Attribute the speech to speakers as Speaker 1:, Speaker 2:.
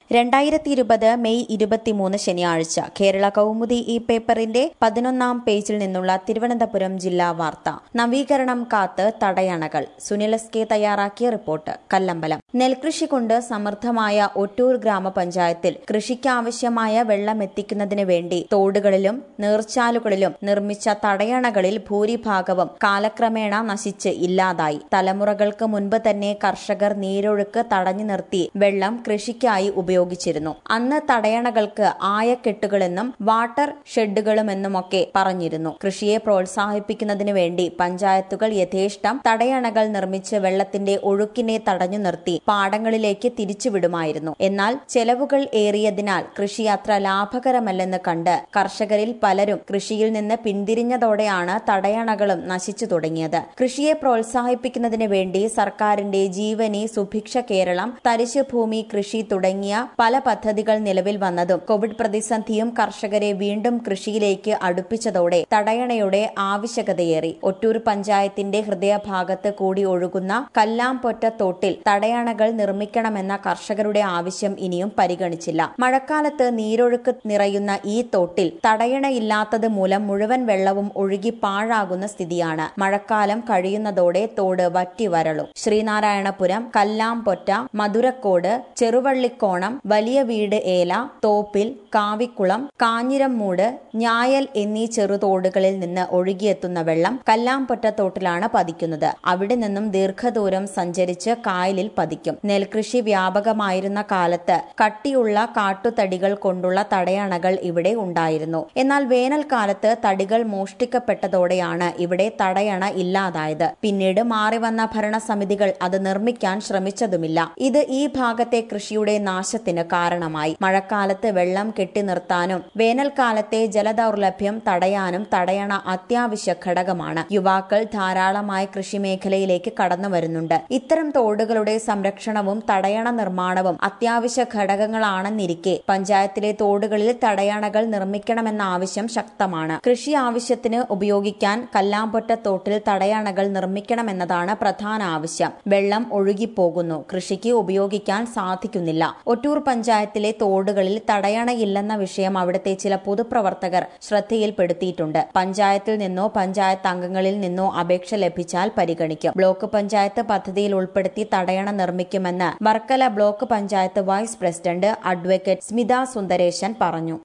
Speaker 1: രണ്ടായിരത്തി ഇരുപത് മെയ് ഇരുപത്തിമൂന്ന് ശനിയാഴ്ച കേരള കൗമുദി ഈ പേപ്പറിന്റെ പതിനൊന്നാം പേജിൽ നിന്നുള്ള തിരുവനന്തപുരം ജില്ലാ വാർത്ത നവീകരണം കാത്ത് തടയണകൾ സുനിൽ എസ് കെ തയ്യാറാക്കിയ റിപ്പോർട്ട് കല്ലമ്പലം നെൽകൃഷി കൊണ്ട് സമൃദ്ധമായ ഒറ്റൂർ ഗ്രാമപഞ്ചായത്തിൽ കൃഷിക്കാവശ്യമായ വെള്ളം എത്തിക്കുന്നതിന് വേണ്ടി തോടുകളിലും നീർച്ചാലുകളിലും നിർമ്മിച്ച തടയണകളിൽ ഭൂരിഭാഗവും കാലക്രമേണ നശിച്ച് ഇല്ലാതായി തലമുറകൾക്ക് മുൻപ് തന്നെ കർഷകർ നീരൊഴുക്ക് തടഞ്ഞു നിർത്തി വെള്ളം കൃഷിക്കായി ഉപയോഗിച്ചിരുന്നു അന്ന് തടയണകൾക്ക് ആയക്കെട്ടുകളെന്നും വാട്ടർ ഷെഡുകളുമെന്നുമൊക്കെ പറഞ്ഞിരുന്നു കൃഷിയെ പ്രോത്സാഹിപ്പിക്കുന്നതിനു വേണ്ടി പഞ്ചായത്തുകൾ യഥേഷ്ടം തടയണകൾ നിർമ്മിച്ച് വെള്ളത്തിന്റെ ഒഴുക്കിനെ തടഞ്ഞു നിർത്തി പാടങ്ങളിലേക്ക് തിരിച്ചുവിടുമായിരുന്നു എന്നാൽ ചെലവുകൾ ഏറിയതിനാൽ കൃഷി അത്ര ലാഭകരമല്ലെന്ന് കണ്ട് കർഷകരിൽ പലരും കൃഷിയിൽ നിന്ന് പിന്തിരിഞ്ഞതോടെയാണ് തടയണകളും നശിച്ചു തുടങ്ങിയത് കൃഷിയെ പ്രോത്സാഹിപ്പിക്കുന്നതിന് വേണ്ടി സർക്കാരിന്റെ ജീവനി സുഭിക്ഷ കേരളം തരിശു ഭൂമി കൃഷി തുടങ്ങിയ പല പദ്ധതികൾ നിലവിൽ വന്നതും കോവിഡ് പ്രതിസന്ധിയും കർഷകരെ വീണ്ടും കൃഷിയിലേക്ക് അടുപ്പിച്ചതോടെ തടയണയുടെ ആവശ്യകതയേറി ഒറ്റൂർ പഞ്ചായത്തിന്റെ ഹൃദയഭാഗത്ത് കൂടി ഒഴുകുന്ന കല്ലാംപൊറ്റ തോട്ടിൽ തടയണകൾ നിർമ്മിക്കണമെന്ന കർഷകരുടെ ആവശ്യം ഇനിയും പരിഗണിച്ചില്ല മഴക്കാലത്ത് നീരൊഴുക്ക് നിറയുന്ന ഈ തോട്ടിൽ തടയണയില്ലാത്തത് മൂലം മുഴുവൻ വെള്ളവും ഒഴുകി പാഴാകുന്ന സ്ഥിതിയാണ് മഴക്കാലം കഴിയുന്നതോടെ തോട് വറ്റി വരളും ശ്രീനാരായണപുരം കല്ലാംപൊറ്റ മധുരക്കോട് ചെറുവള്ളിക്കോണം വലിയ വീട് ഏല തോപ്പിൽ കാവിക്കുളം കാഞ്ഞിരമ്മൂട് ഞായൽ എന്നീ ചെറുതോടുകളിൽ നിന്ന് ഒഴുകിയെത്തുന്ന വെള്ളം കല്ലാംപൊറ്റ തോട്ടിലാണ് പതിക്കുന്നത് അവിടെ നിന്നും ദീർഘദൂരം സഞ്ചരിച്ച് കായലിൽ പതിക്കും നെൽകൃഷി വ്യാപകമായിരുന്ന കാലത്ത് കട്ടിയുള്ള കാട്ടുതടികൾ കൊണ്ടുള്ള തടയണകൾ ഇവിടെ ഉണ്ടായിരുന്നു എന്നാൽ വേനൽക്കാലത്ത് തടികൾ മോഷ്ടിക്കപ്പെട്ടതോടെയാണ് ഇവിടെ തടയണ ഇല്ലാതായത് പിന്നീട് മാറിവന്ന ഭരണസമിതികൾ അത് നിർമ്മിക്കാൻ ശ്രമിച്ചതുമില്ല ഇത് ഈ ഭാഗത്തെ കൃഷിയുടെ നാശത്തിന് കാരണമായി മഴക്കാലത്ത് വെള്ളം കെട്ടി നിർത്താനും വേനൽക്കാലത്തെ ജലദൌർലഭ്യം തടയാനും തടയണ അത്യാവശ്യ ഘടകമാണ് യുവാക്കൾ ധാരാളമായി കൃഷിമേഖലയിലേക്ക് കടന്നു വരുന്നുണ്ട് ഇത്തരം തോടുകളുടെ സംരക്ഷണവും തടയണ നിർമ്മാണവും അത്യാവശ്യ ഘടകങ്ങളാണെന്നിരിക്കെ പഞ്ചായത്തിലെ തോടുകളിൽ തടയണകൾ നിർമ്മിക്കണമെന്ന ആവശ്യം ശക്തമാണ് കൃഷി ആവശ്യത്തിന് ഉപയോഗിക്കാൻ കല്ലാമ്പൊറ്റ തോട്ടിൽ തടയണകൾ നിർമ്മിക്കണമെന്നതാണ് പ്രധാന ആവശ്യം വെള്ളം ഒഴുകിപ്പോകുന്നു കൃഷിക്ക് ഉപയോഗിക്കാൻ സാധിക്കുന്നില്ല ഒറ്റൂർ പഞ്ചായത്തിലെ തോടുകളിൽ തടയണയില്ലെന്ന വിഷയം അവിടുത്തെ ചില പൊതുപ്രവർത്തകർ ശ്രദ്ധയിൽപ്പെടുത്തിയിട്ടുണ്ട് പഞ്ചായത്തിൽ നിന്നോ പഞ്ചായത്ത് അംഗങ്ങളിൽ നിന്നോ അപേക്ഷ ലഭിച്ചാൽ പരിഗണിക്കും ബ്ലോക്ക് പഞ്ചായത്ത് പദ്ധതിയിൽ ഉൾപ്പെടുത്തി തടയണ നിർമ്മിക്കുമെന്ന് Varkala block panchayat vice president advocate Smitha Sundaresan പറഞ്ഞു